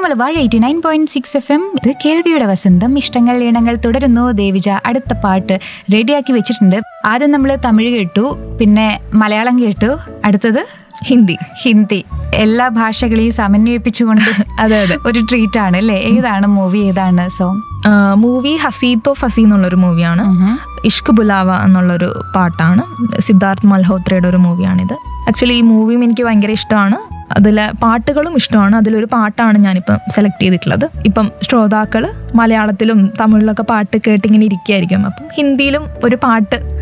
Malabar eighty nine point six F M ഇത് കേൾവിയുടെ വസന്തം ഇഷ്ടങ്ങൾ ഇണങ്ങൾ തുടരുന്നു ദേവിജ അടുത്ത പാട്ട് റെഡിയാക്കി വെച്ചിട്ടുണ്ട് ആദ്യം നമ്മൾ തമിഴ് കേട്ടു പിന്നെ മലയാളം കേട്ടു അടുത്തത് ഹിന്ദി ഹിന്ദി എല്ലാ ഭാഷകളെയും സമന്വയിപ്പിച്ചുകൊണ്ട് അതെ അതെ ഒരു ട്രീറ്റ് ആണ് അല്ലേ ഏതാണ് മൂവി ഏതാണ് സോങ് മൂവി ഹസീത്തോ ഫസി എന്നുള്ളൊരു മൂവിയാണ് ഇഷ്ക് ബുലാവ എന്നുള്ളൊരു പാട്ടാണ് സിദ്ധാർത്ഥ് മൽഹോത്രയുടെ ഒരു മൂവിയാണിത് ആക്ച്വലി ഈ മൂവിയും എനിക്ക് ഭയങ്കര ഇഷ്ടമാണ് അതിലെ പാട്ടുകളും ഇഷ്ടമാണ് അതിലൊരു പാട്ടാണ് ഞാനിപ്പം സെലക്ട് ചെയ്തിട്ടുള്ളത് ഇപ്പം ശ്രോതാക്കൾ മലയാളത്തിലും തമിഴിലൊക്കെ പാട്ട് കേട്ടിങ്ങനെ ഇരിക്കുകയായിരിക്കും അപ്പം ഹിന്ദിയിലും ഒരു പാട്ട്